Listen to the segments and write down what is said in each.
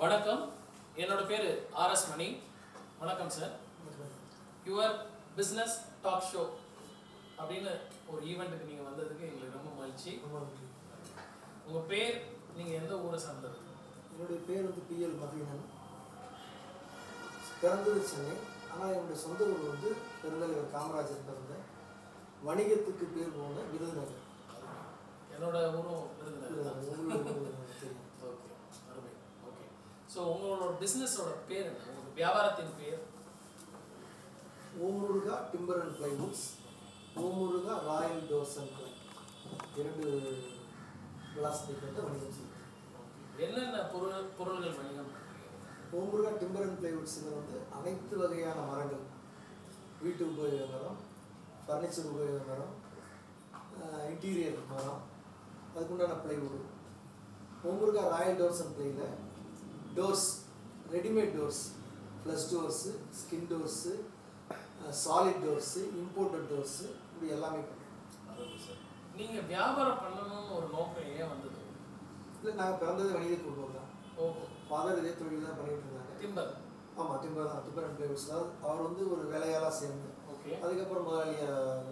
வணக்கம் என்னோட பேர் ஆர்எஸ் மணி வணக்கம் sir your business talk show அப்படின்னு ஒரு ஈவெண்ட்டுக்கு நீங்கள் வந்ததுக்கு எங்களுக்கு ரொம்ப மகிழ்ச்சி உங்கள் பேர் நீங்கள் எந்த ஊரை சார்ந்தது என்னுடைய பேர் வந்து பிஎல் மகிழன் பிறந்தது சென்னை ஆனால் என்னுடைய சொந்த ஊர் வந்து பெருந்தலைவர் காமராஜர் பிறந்த வணிகத்துக்கு பேர் போன விருதுநகர் என்னோட ஊரும் விருதுநகர் தான் உங்களுக்கு தெரியும் ஓகே அருமை ஓகே ஸோ உங்களோட பிஸ்னஸோட பேர் என்ன உங்கள் வியாபாரத்தின் பேர் Omuruga timber and plywoods Omuruga royal doors and கிளை இரண்டு விலாசத்தை கொண்ட வணிகம் செய்யும் என்னென்ன பொருள் பொருள்கள் வணிகம் பண்றீங்க? ஓமுருகா டிம்பர் அண்ட் பிளைவுட்ஸில் வந்து அனைத்து வகையான மரங்கள் வீட்டு உபயோக மரம் ஃபர்னிச்சர் உபயோக மரம் இன்டீரியர் மரம் அதுக்குண்டான plywood Omuruga royal doors and பிளைல doors readymade doors plus doors skin doors solid doors imported doors இப்படி எல்லாமே பண்ணுறோம் அருமை சார் நீங்கள் வியாபாரம் பண்ணணும்னு ஒரு நோக்கம் ஏன் வந்தது இல்லை நாங்கள் பிறந்தது வணிக குடும்பம் தான் ஓஹோ ஃபாதர் இதே தொழில் தான் பண்ணிட்டு இருந்தாங்க டிம்பர் ஆமாம் டிம்பர் தான் டிம்பர் அண்ட் பிளைவுட்ஸ் தான் அவர் வந்து ஒரு வேலையாளாக சேர்ந்து ஓகே அதுக்கப்புறம் முதலாளியாக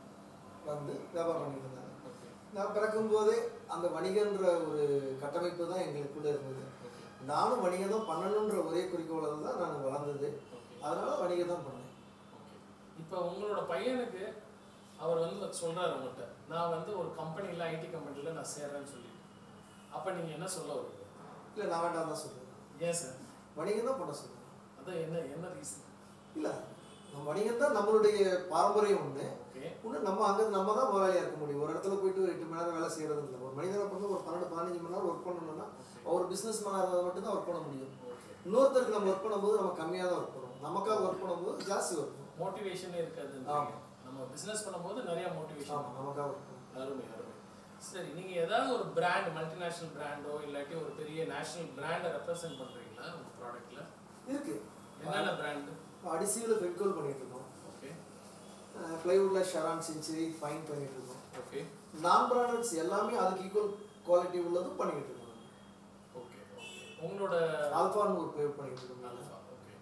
வந்து வியாபாரம் பண்ணிட்டு இருந்தாங்க ஓகே நான் பிறக்கும்போதே அந்த வணிகன்ற ஒரு கட்டமைப்பு தான் எங்களுக்குள்ளே இருந்தது ஓகே நானும் வணிகம் தான் பண்ணணுன்ற ஒரே குறிக்கோளில் தான் நான் வளர்ந்தது ஓகே அதனால வணிகம் தான் பண்ணேன் ஓகே இப்போ உங்களோட பையனுக்கு அவர் வந்து சொல்றாரு உங்கள்கிட்ட நான் வந்து ஒரு கம்பெனியில் ஐடி கம்பெனியில் நான் சேர்றேன்னு சொல்லி அப்போ நீங்கள் என்ன சொல்ல வருவீங்க இல்லை நான் வேண்டாம் தான் சொல்லுவேன் ஏன் சார் வணிகம் தான் பண்ண சொல்லுவேன் அதான் என்ன என்ன ரீசன் இல்லை நம்ம வணிகம் தான் நம்மளுடைய பாரம்பரியம் ஒன்று ஓகே இன்னும் நம்ம அங்கே நம்ம தான் முதலாளியாக இருக்க முடியும் ஒரு இடத்துல போயிட்டு ஒரு எட்டு மணி நேரம் வேலை செய்கிறது இல்லை ஒரு மனிதனை வந்து ஒரு பன்னெண்டு பதினஞ்சு மணி நேரம் ஒர்க் பண்ணணும்னா அவர் பிஸ்னஸ் மேனாக இருந்தால் மட்டும்தான் ஒர்க் பண்ண முடியும் ஓகே இன்னொருத்தருக்கு நம்ம ஒர்க் பண்ணும்போது நம்ம கம்மியாக தான் ஒர்க் பண்ணுவோம் நமக்காக ஒர்க் பண்ணும்போது ஜாஸ்தி ஒர்க் பண்ணுவோம் மோட்டிவேஷனே இருக்காது ஆமா. நம்ம பிஸ்னஸ் பண்ணும்போது நிறைய மோட்டிவேஷன் ஆமாம் நமக்காக ஒர்க் பண்ணுவோம் அருமை அருமை சரி நீங்க ஏதாவது ஒரு பிராண்ட் மல்டிநேஷனல் பிராண்டோ இல்லாட்டி ஒரு பெரிய நேஷனல் பிராண்டை ரெப்ரசென்ட் பண்றீங்களா உங்க ப்ராடக்ட்ல இருக்கு என்னென்ன பிராண்டு அடிசிவில் ஃபெவிகோல் பண்ணிட்டு இருக்கோம் ஓகே ப்ளைவுட்ல ஷரான் செஞ்சுரி ஃபைன் பண்ணிட்டு இருக்கோம் ஓகே நான் பிராண்டட்ஸ் எல்லாமே அதுக்கு ஈக்குவல் குவாலிட்டி உள்ளதும் பண்ணிட்டு இருக்கோம் ஓகே ஓகே உங்களோட ஆல்ஃபான்னு ஒரு பேர் பண்ணிட்டு இருக்கோம் Alpha, okay.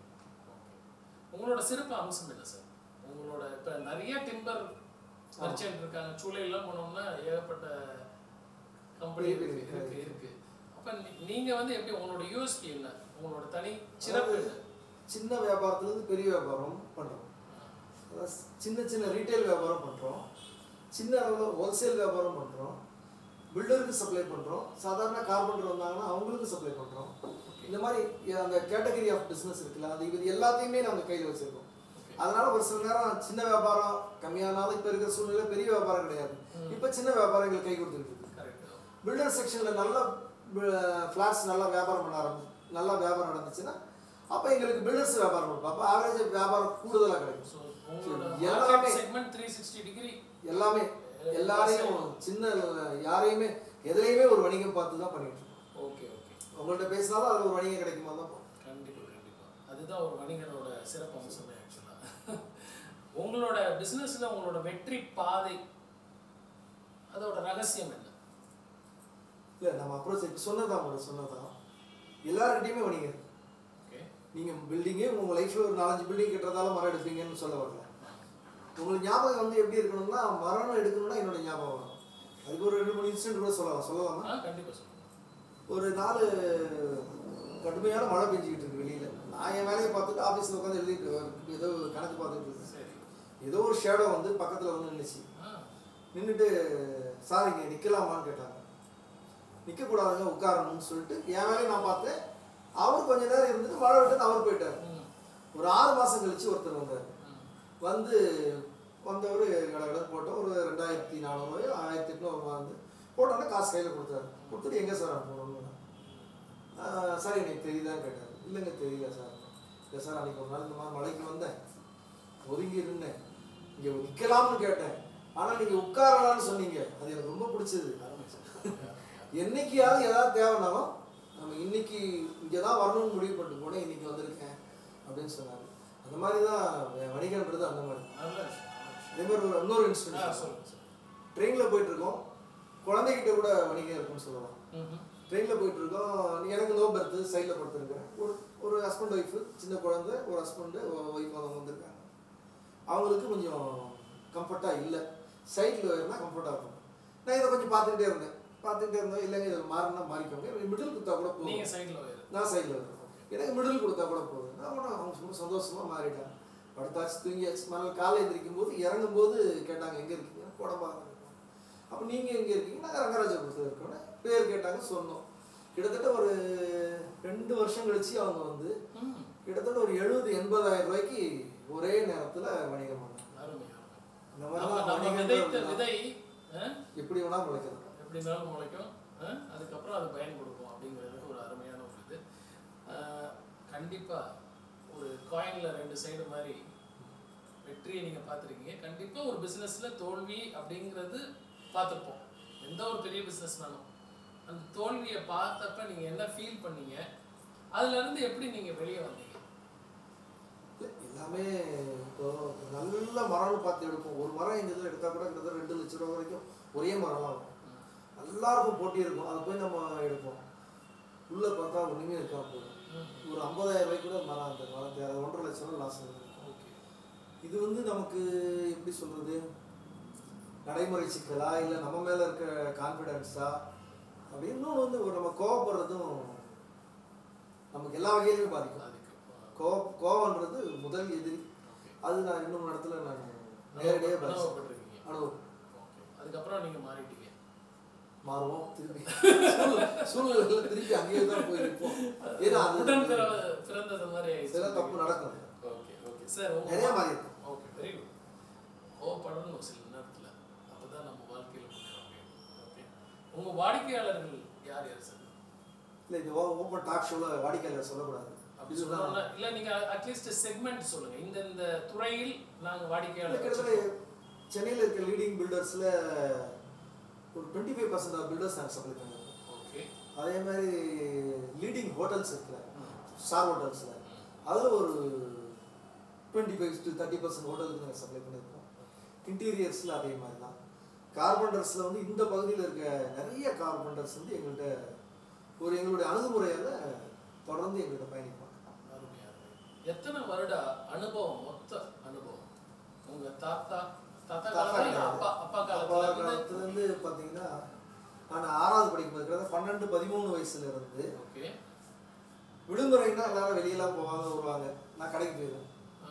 Okay. உங்களோட சிறப்பு அம்சம் என்ன சார் உங்களோட இப்ப நிறைய டிம்பர் மர்ச்சன்ட் இருக்காங்க சூளையெல்லாம் போனோம்னா ஏகப்பட்ட கம்பெனி இருக்கு, இருக்கு இருக்கு. இருக்கு இருக்கு அப்ப நீ- நீங்க வந்து எப்படி உங்களோட யூஎஸ்பி என்ன உங்களோட தனி சிறப்பு என்ன சின்ன வியாபாரத்துலேருந்து பெரிய வியாபாரம் பண்ணுறோம் அதாவது சின்ன சின்ன ரீட்டைல் வியாபாரம் பண்ணுறோம் சின்ன அளவில் ஹோல்சேல் வியாபாரம் பண்ணுறோம் பில்டருக்கு சப்ளை பண்ணுறோம் சாதாரண கார்பெண்டர் வந்தாங்கன்னா அவங்களுக்கு சப்ளை பண்ணுறோம் இந்த மாதிரி அந்த கேட்டகரி ஆஃப் பிஸ்னஸ் இருக்குல்ல அது இது எல்லாத்தையுமே நம்ம கையில் வச்சுருக்கோம் அதனால ஒரு சில நேரம் சின்ன வியாபாரம் கம்மியானாலும் இப்போ இருக்கிற சூழ்நிலை பெரிய வியாபாரம் கிடையாது இப்போ சின்ன வியாபாரம் எங்களுக்கு கை கொடுத்துட்டு இருக்கு கரெக்ட் பில்டர் செக்ஷனில் நல்ல ஃப்ளாட்ஸ் நல்லா வியாபாரம் பண்ண ஆரம்பி நல்லா வியாபாரம் நடந்துச்சுன்னா அப்போ எங்களுக்கு பில்டர்ஸ் வியாபாரம் இருக்கும் அப்போ ஆவரேஜ் வியாபாரம் கூடுதலாக கிடைக்கும் ஸோ உங்களோட எல்லாமே. செக்மெண்ட் த்ரீ சிக்ஸ்டி டிகிரி எல்லாமே எல்லாரையும் சின்ன யாரையுமே எதுலையுமே ஒரு வணிகம் பார்த்து தான் பண்ணிட்டு இருக்கோம் ஓகே ஓகே உங்கள்கிட்ட பேசினாலும் அதில் ஒரு வணிகம் கிடைக்குமா தான் பார்ப்போம். கண்டிப்பா கண்டிப்பா அதுதான் ஒரு வணிகனோட சிறப்பு அம்சமே ஆக்சுவலா உங்களோட பிசினஸ்ல உங்களோட வெற்றி பாதை அதோட ரகசியம் என்ன இல்லை நம்ம அப்ரோச் இப்போ சொன்னதான் உங்களுக்கு சொன்னதான் எல்லார்கிட்டையுமே வணிகம் இருக்கு ஓகே நீங்கள் பில்டிங்கே உங்கள் லைஃப்பில் ஒரு நாலஞ்சு பில்டிங் கட்டுறதால மரம் எடுப்பீங்கன்னு சொல்ல வரல உங்களுக்கு ஞாபகம் வந்து எப்படி இருக்கணும்னா மரம் எடுக்கணும்னா என்னோட ஞாபகம் வரும் அதுக்கு ஒரு ரெண்டு மூணு இன்சிடென்ட் கூட சொல்லலாம் சொல்லலாமா ஆ கண்டிப்பா சொல்லுங்க ஒரு நாள் கடுமையான மழை பெஞ்சிக்கிட்டு இருக்கு வெளியில் நான் என் வேலையை பார்த்துட்டு ஆஃபீஸில் உட்காந்து எழுதிட்டு ஏதோ கணக்கு பார்த்துட்டு இருக்கேன் சரி ஏதோ ஒரு ஷேடோ வந்து பக்கத்தில் வந்து நின்றுச்சு ஆ நின்றுட்டு சார் இங்கே நிற்கலாமான்னு கேட்டாங்க நிற்கக்கூடாதுங்க உட்காரணும்னு சொல்லிட்டு என் வேலையை நான் பார்த்தேன் அவர் கொஞ்ச நேரம் இருந்துட்டு மழை விட்டு அவர் போயிட்டார் ம், ஒரு ஆறு மாதம் கழிச்சு ஒருத்தர் வந்தார் ம். வந்து வந்தவர் கடை கடை போட்டோம் ஒரு ரெண்டாயிரத்தி நானூறு ஆயிரத்தி எட்நூறு வந்து போட்டோன்னே காசு கையில் கொடுத்தாரு கொடுத்துட்டு எங்கே சார் அனுப்பணும்னு ஆஹ் சார் எனக்கு தெரியுதான்னு கேட்டார் இல்லைங்க தெரியல சார் இல்லை சார் அன்றைக்கி ஒரு நாள் இந்த மாதிரி மலைக்கு வந்தேன் ஒதுங்கி இருந்தேன் இங்கே நிற்கலாம்னு கேட்டேன் ஆனால் நீங்கள் உட்காரலாம்னு சொன்னீங்க அது எனக்கு ரொம்ப பிடிச்சது அருமை சார். என்னைக்காவது ஏதாவது தேவைனாலும் நம்ம இன்னைக்கு இங்கே தான் வரணும்னு முடிவு பண்ணிட்டு போனேன் இன்னைக்கு வந்திருக்கேன் அப்படின்னு சொன்னார் அந்த மாதிரி தான் என் வணிகன்றது அந்த மாதிரி நல்ல விஷயம் நல்ல விஷயம். அதே மாதிரி ஒரு இன்னொரு ஆ இன்ஸ்டன்ட் சொல்லுங்க சார் ட்ரெயினில் போயிட்டு இருக்கோம் குழந்தைகிட்ட கூட வணிகம் இருக்குன்னு சொல்லலாம் ம்ஹும். ட்ரெயினில் போயிட்டு இருக்கோம் எனக்கு லோ பர்த்து சைடில் படுத்துருக்கேன் ஒரு ஒரு ஹஸ்பண்ட் ஒய்ஃபு சின்ன குழந்தை ஒரு ஹஸ்பண்டு ஒய்ஃப் அவங்க வந்திருக்காங்க அவங்களுக்கு கொஞ்சம் கம்ஃபர்ட்டாக இல்லை சைடில் இருந்தால் கம்ஃபர்ட்டாக இருக்கும் நான் இதை கொஞ்சம் பார்த்துக்கிட்டே இருந்தேன் பார்த்துக்கிட்டே இருந்தேன் இல்லைங்க இதில் மாறினா மாறிக்கோங்க மிடில் கொடுத்தா கூட போதும் நீங்க சைடுல வயிறு நான் சைடில் இருக்கேன் எனக்கு மிடில் கொடுத்தா கூட போதும் நான் ஒன்றும் அவங்க சும்மா சந்தோஷமாக மாறிட்டாங்க படுத்தாச்சு தூங்கியாச்சு மறுநாள் காலை எந்திரிக்கும் போது இறங்கும் போது கேட்டாங்க எங்கே இருக்கீங்க குடம்பாங்க இருக்கோம் அப்போ நீங்கள் எங்கே இருக்கீங்க நாங்கள் ரங்கராஜபுரத்தில் இருக்கோன்னு பேர் கேட்டாங்க சொன்னோம் கிட்டத்தட்ட ஒரு ரெண்டு வருஷம் கழிச்சு அவங்க வந்து ம், கிட்டத்தட்ட ஒரு எழுபது எண்பதாயிரம் ரூபாய்க்கு ஒரே நேரத்தில் வணிகம் பண்ணாங்க அருமை அருமை இந்த நம்ம மாதிரிலாம் நம்ம வணிகங்கள் விதைத்த இருந்தா விதை ஆ, எப்படி வேணால் முளைக்கிறது எப்படி இருந்தாலும் முளைக்கும் ஆ, அதுக்கப்புறம் அது பயன் கொடுக்கும் அப்படிங்கிறதுக்கு ஒரு அருமையான ஒரு இது ஆ, கண்டிப்பா ஒரு காயின்ல ரெண்டு சைடு மாதிரி வெற்றியை நீங்க பார்த்துருக்கீங்க கண்டிப்பா ஒரு பிசினஸ்ல தோல்வி அப்படிங்கிறது பார்த்துருப்போம் எந்த ஒரு பெரிய பிசினஸ்னாலும் அந்த தோல்வியை பார்த்தப்ப நீங்க என்ன ஃபீல் பண்ணீங்க அதுல இருந்து எப்படி நீங்க வெளியே வந்தீங்க இல்ல, எல்லாமே இப்போ நல்ல மரம்னு பார்த்து எடுப்போம் ஒரு மரம் எங்கள் இதில் எடுத்தால் கூட கிட்டத்தட்ட ரெண்டு லட்ச ரூபா வரைக்கும் ஒரே மரம்லாம் இருக்கும் எல்லாருக்கும் போட்டி இருக்கும் அதை போய் நம்ம எடுப்போம் உள்ளே பார்த்தா ஒன்றுமே இருக்கா போதும் ஒரு ஐம்பதாயிரம் ரூபாய்க்கு கூட மரம் அந்த மரத்தை அது ஒன்றரை லட்ச ரூபா லாஸ் இருக்கும் ஓகே இது வந்து நமக்கு எப்படி சொல்கிறது நடைமுறை சிக்கலா இல்லை நம்ம மேலே இருக்க கான்ஃபிடென்ஸா அப்படி இன்னொன்று வந்து ஒரு நம்ம கோவப்படுறதும் நமக்கு எல்லா வகையிலுமே பாதிக்கும் அதுக்கு கோ கோவம்ன்றது முதல் எதிரி ஓகே அது நான் இன்னும் இடத்துல நான் நேரடியாக பேசுகிறேன் அனுபவப்பட்டிருக்கீங்க அனுபவம் ஓகே அதுக்கப்புறம் நீங்க மாறிட்டீங்க மாறுவோம் திருப்பி சூழ்நிலைகள் திருப்பி அங்கேயே தான் போயிருப்போம் ஏன்னா உடன் அது பிறவ- பிறந்தது மாதிரி ஆயிடுச்சு. சில தப்பு நடக்கும் ஓகே ஓகே சார் உங்க நிறைய மாறி இருக்கும் ஓகே வெரி குட் கோவப்படணும் சில நேரத்துல அப்பதான் நம்ம வாழ்க்கையில முன்னேற முடியும் ஓகே உங்க வாடிக்கையாளர்கள் யார் யார் சார் இல்லை இது ஓப்பன் டாக் ஷோவில் வாடிக்கையாளர் சொல்லக்கூடாது அப்படி இதுதான் சொல்லணும்னா இல்ல நீங்க அட்லீஸ்ட் செக்மெண்ட் சொல்லுங்க இந்த இந்த துறையில் நாங்க இல்ல, வாடிக்கையாளர் கிட்டத்தட்ட சென்னையில் இருக்க லீடிங் பில்டர்ஸில் ஒரு டுவெண்ட்டி ஃபைவ் பர்சன்ட் பில்டர்ஸ் நாங்கள் சப்ளை பண்ணியிருக்கோம் ஓகே அதே மாதிரி லீடிங் ஹோட்டல்ஸ் இருக்குல்ல ஸ்டார் ஹோட்டல்ஸில் அதில் ஒரு twenty five to thirty percent ஹோட்டலுக்கு நாங்கள் சப்ளை பண்ணியிருக்கோம் இன்டீரியர்ஸில் அதே மாதிரி தான் கார்பெண்டர்ஸில் வந்து இந்த பகுதியில் இருக்க நிறைய கார்பெண்டர்ஸ் வந்து எங்கள்கிட்ட ஒரு எங்களுடைய அணுகுமுறையால் தொடர்ந்து எங்கள்கிட்ட பயணிப்பாங்க அருமை, அருமை. எத்தனை வருட அனுபவம் மொத்த அனுபவம் உங்க தாத்தா தாத்தா தாத்தா காலத்துல இல்ல காலம். அப்பா அப்பா அப்பா காலத்துல இருந்து காலத்துலேருந்து பார்த்தீங்கன்னா நான் ஆறாவது படிக்கும்போது கிட்டத்தட்ட பன்னெண்டு பதிமூணு வயசுல இருந்து ஓகே விடுமுறைன்னா எல்லாரும் வெளியெல்லாம் போவாங்க வருவாங்க நான் கடைக்கு போயிடுவேன் ஆ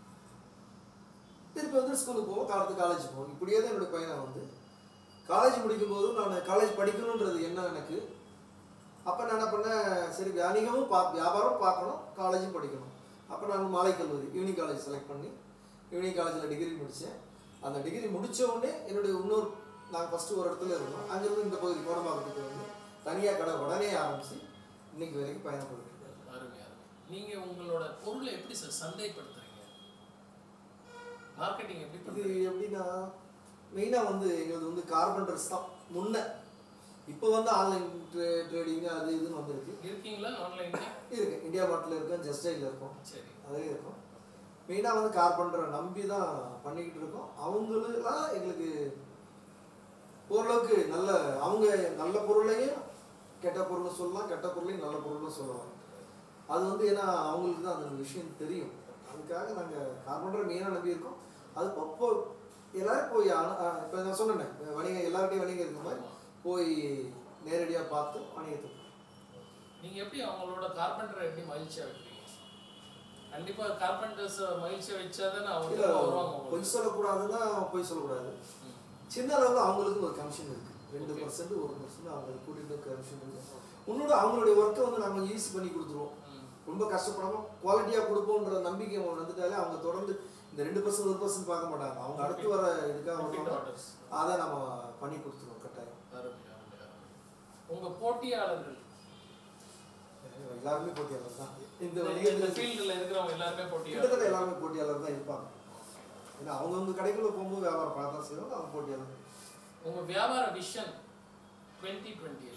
திருப்பி வந்து ஸ்கூலுக்கு போவோம் காலத்து காலேஜ் போவோம் இப்படியே தான் என்னுடைய பயணம் வந்து காலேஜ் முடிக்கும் போதும் நான் காலேஜ் படிக்கணுன்றது என்ன எனக்கு அப்போ நான் என்ன பண்ணேன் சரி வணிகமும் பா வியாபாரம் பார்க்கணும் காலேஜும் படிக்கணும் அப்போ நான் மாலை கல்லூரி யூனி காலேஜ் செலக்ட் பண்ணி யூனி காலேஜில் டிகிரி முடித்தேன் அந்த டிகிரி முடிச்ச உடனே என்னுடைய இன்னொரு நாங்கள் ஃபஸ்ட்டு ஒரு இடத்துல இருந்தோம் அங்கேருந்து இந்த பகுதி கோடம்பாக்கத்துக்கு வந்து தனியாக கடை உடனே ஆரம்பித்து இன்னைக்கு வரைக்கும் பயணப்பட்டு அருமை அருமை நீங்க உங்களோட பொருளை எப்படி சார் சந்தைப்படுத்துறீங்க மார்க்கெட்டிங் எப்படி இது பண்றீங்க எப்படின்னா மெயினாக வந்து எங்களுக்கு வந்து கார்பெண்டர்ஸ் தான் முன்ன இப்போ வந்து ஆன்லைன் ட்ரே ட்ரேடிங் அது இதுன்னு வந்திருக்கு இருக்கீங்களா ஆன்லைன்ல இருக்கு இந்தியா மார்ட்டில் இருக்கோம் ஜஸ்டைல இருக்கோம் சரி அதே இருக்கும் மெயினாக வந்து கார்பெண்டரை நம்பி தான் பண்ணிக்கிட்டு இருக்கோம் அவங்களுலாம் எங்களுக்கு ஓரளவுக்கு நல்ல அவங்க நல்ல பொருளையும் கெட்ட பொருளும் சொல்லலாம் கெட்ட பொருளையும் நல்ல பொருளும் சொல்லலாம் அது வந்து ஏன்னா அவங்களுக்கு தான் அந்த விஷயம் தெரியும் அதுக்காக நாங்கள் கார்பெண்டரை மெயினாக நம்பி இருக்கோம் அது இப்போ எல்லாரும் போய் இப்போ நான் சொன்னேன் வணிகம் எல்லார்ட்டையும் வணிகம் இருக்க மாதிரி போய் நேரடியாக பார்த்து வணிகத்துக்கு நீங்க எப்படி அவங்களோட கார்பெண்டரை எப்படி மகிழ்ச்சியா வைக்கிறீங்க கண்டிப்பா கார்பெண்டர்ஸ் மகிழ்ச்சியா வச்சாதானே அவங்க இல்லை திரும்ப வருவாங்க உங்களுக்கு. பொய் சொல்லக்கூடாதுன்னா பொய் சொல்லக்கூடாது ம். சின்ன அளவில் அவங்களுக்கும் ஒரு கமிஷன் இருக்கு ரெண்டு பர்சன்ட் ஒரு பர்சன்ட் அவங்களுக்கு கூட்டிட்டு கமிஷன் இருக்கு உன்னோட அவங்களுடைய ஒர்க்கை வந்து நாங்கள் ஈஸி பண்ணி கொடுத்துருவோம் ம். ரொம்ப கஷ்டப்படாம குவாலிட்டியாக கொடுப்போன்ற நம்பிக்கை அவங்க வந்துட்டாலே அவங்க தொடர்ந்து இந்த ரெண்டு பர்சன்ட் ஒரு பர்சன்ட் பார்க்க மாட்டாங்க அவங்க அடுத்து வர இதுக்காக Repeat வருவாங்க orders. அதை நம்ம பண்ணி கொடுத்துருவோம் கட்டாயம் அருமை, அருமை, அருமை. உங்க போட்டியாளர்கள் எல்லாருமே போட்டியாளர் தான் இந்த இந்த- இந்த வணிகத்தில் ஃபீல்டுல இருக்கிறவங்க எல்லாருமே கிட்டத்தட்ட போட்டியாளர்கள் எல்லாருமே போட்டியாளர் தான் இருப்பாங்க ஏன்னா அவங்கவுங்க கடைக்குள்ள போகும்போது வியாபாரம் பார்க்க தான் செய்வாங்க அவங்க போட்டியாளர் உங்க வியாபார விஷன் டுவெண்ட்டி டுவெண்ட்டி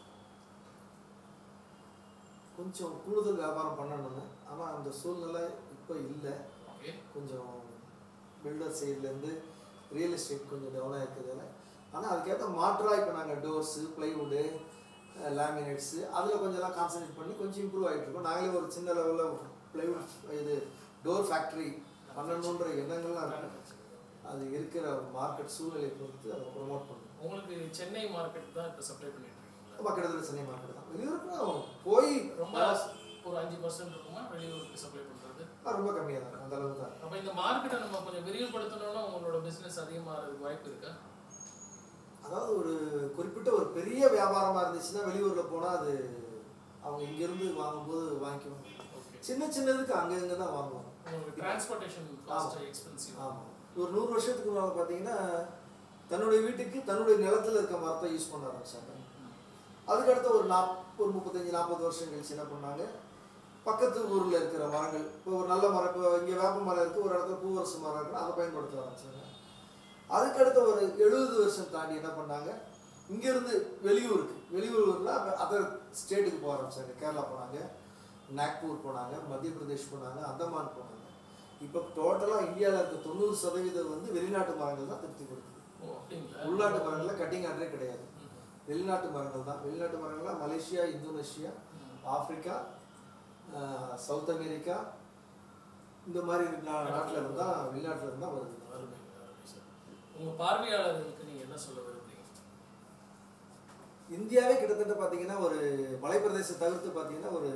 கொஞ்சம் கூடுதல் வியாபாரம் பண்ணணும்னு ஆனால் அந்த சூழ்நிலை இப்போ இல்லை ஓகே கொஞ்சம் பில்டர் சைட்லேருந்து ரியல் எஸ்டேட் கொஞ்சம் டெவலப் இருக்கிறதால ஆனால் அதுக்கேற்ற மாற்றாக இப்போ நாங்கள் டோர்ஸு ப்ளைவுட்டு லேமினேட்ஸு அதில் கொஞ்சம்லாம் கான்சன்ட்ரேட் பண்ணி கொஞ்சம் இம்ப்ரூவ் ஆகிட்டு இருக்கோம் நாங்களே ஒரு சின்ன லெவலில் ப்ளைவுட் இது டோர் ஃபேக்ட்ரி பண்ணணுன்ற எண்ணங்கள்லாம் இருக்கு அது இருக்கிற மார்க்கெட் சூழ்நிலையை பொறுத்து அதை ப்ரொமோட் பண்ணுறோம் உங்களுக்கு சென்னை மார்க்கெட் தான் இப்போ சப்ளை பண்ணிட்டு இருக்கீங்களா ரொம்ப கிட்டத்தட்ட சென்னை மார்க்கெட் தான் வெளியூருக்கும் போய் ரொம்ப ஒரு அஞ்சு பர்சன்ட் இருக்குமா வெளியூருக்கு சப்ளை பண்ணுறது ஆ, ரொம்ப கம்மியாக தான் இருக்கு. அந்த அளவுக்கு தான் அப்போ இந்த மார்க்கெட்டை நம்ம கொஞ்சம் விரிவுபடுத்தணும்னா உங்களோட பிஸ்னஸ் அதிகமாகிறதுக்கு வாய்ப்பு இருக்கா அதாவது ஒரு குறிப்பிட்ட ஒரு பெரிய வியாபாரமாக இருந்துச்சுன்னா வெளியூரில் போனால் அது அவங்க இங்கேருந்து வாங்கும்போது வாங்கிக்குவாங்க ஓகே சின்ன சின்னதுக்கு அங்கே இங்கே தான் வாங்குவாங்க உங்களுக்கு டிரான்ஸ்போர்ட்டேஷன் காஸ்ட் எக்ஸ்பென்சிவ் ஆமாம் ஒரு நூறு வருஷத்துக்கு முன்னால் பார்த்தீங்கன்னா தன்னுடைய வீட்டுக்கு தன்னுடைய நிலத்துல இருக்க மரத்தை யூஸ் பண்ண ஆரம்பிச்சாங்க அதுக்கடுத்து ஒரு நாப் ஒரு முப்பத்தஞ்சு நாற்பது வருஷம் கழிச்சு என்ன பண்ணாங்க பக்கத்து ஊரில் இருக்கிற மரங்கள் இப்போ ஒரு நல்ல மரம் இப்போ இங்கே வேப்ப மரம் இருக்குது ஒரு இடத்துல பூவரசு மரம் இருக்குன்னா அதை பயன்படுத்த ஆரம்பிச்சாங்க அதுக்கடுத்து ஒரு எழுபது வருஷம் தாண்டி என்ன பண்ணாங்க இங்கேருந்து வெளியூருக்கு வெளியூர்ல அதர் ஸ்டேட்டுக்கு போக ஆரம்பிச்சாங்க கேரளா போனாங்க நாக்பூர் போனாங்க மத்திய பிரதேஷ் போனாங்க அந்தமான் போனாங்க இப்போ டோட்டலாக இந்தியாவில் இருக்க தொண்ணூறு சதவீதம் வந்து வெளிநாட்டு மரங்கள் தான் திருப்தி கொடுக்குது ஓ அப்படிங்களா உள்நாட்டு மரங்களில் கட்டிங் ஆர்டரே கிடையாது வெளிநாட்டு மரங்கள் தான் வெளிநாட்டு மரங்கள்லாம் மலேசியா இந்தோனேஷியா ஆப்பிரிக்கா ஆஹ், சவுத் அமெரிக்கா இந்த மாதிரி நா- நாட்டுல இருந்தா வெளிநாட்டுல இருந்தா வருது அருமை அருமை சார் உங்க பார்வையாளர்களுக்கு நீங்க என்ன சொல்ல விரும்புறீங்க இந்தியாவே கிட்டத்தட்ட பார்த்தீங்கன்னா ஒரு மலைப்பிரதேசம் தவிர்த்து பார்த்தீங்கன்னா ஒரு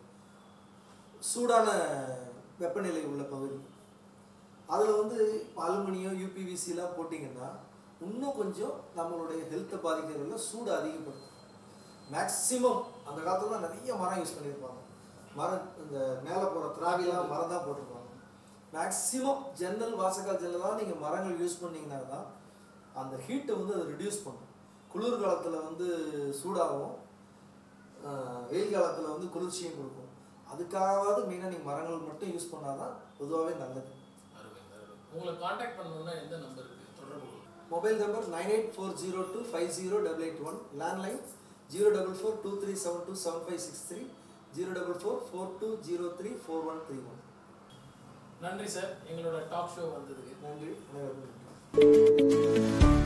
சூடான வெப்பநிலை உள்ள பகுதி அதில் வந்து அலுமினியம் யூபிவிசிலாம் போட்டிங்கன்னா இன்னும் கொஞ்சம் நம்மளுடைய ஹெல்த்தை பாதிக்கிறதுல சூடு அதிகப்படுத்தும் மேக்ஸிமம் அந்த காலத்துல நிறைய மரம் யூஸ் பண்ணியிருப்பாங்க மரம் இந்த மேலே போகிற திராவிலாம் மரம் தான் போட்டிருப்பாங்க மேக்ஸிமம் ஜன்னல் வாசக்கால் ஜன்னலாம் நீங்கள் மரங்கள் யூஸ் பண்ணீங்கன்னா தான் அந்த ஹீட்டை வந்து அதை ரிடியூஸ் பண்ணும் குளிர் காலத்தில் வந்து சூடாகும் ஆஹ் வெயில் காலத்தில் வந்து குளிர்ச்சியும் கொடுக்கும் அதுக்காகவாவது மெயினாக நீங்கள் மரங்கள் மட்டும் யூஸ் பண்ணால் தான் பொதுவாகவே நல்லது அருமை அருமை உங்களை காண்டாக்ட் பண்ணணும்னா எந்த நம்பருக்கு தொடர்பு கொள்ளுங்க mobile number nine eight four zero two five zero double eight one landline zero double four two three seven two seven five six three zero double four four two zero three four one three one நன்றி sir எங்களோட talk show வந்ததுக்கு நன்றி அனைவருக்கும் நன்றி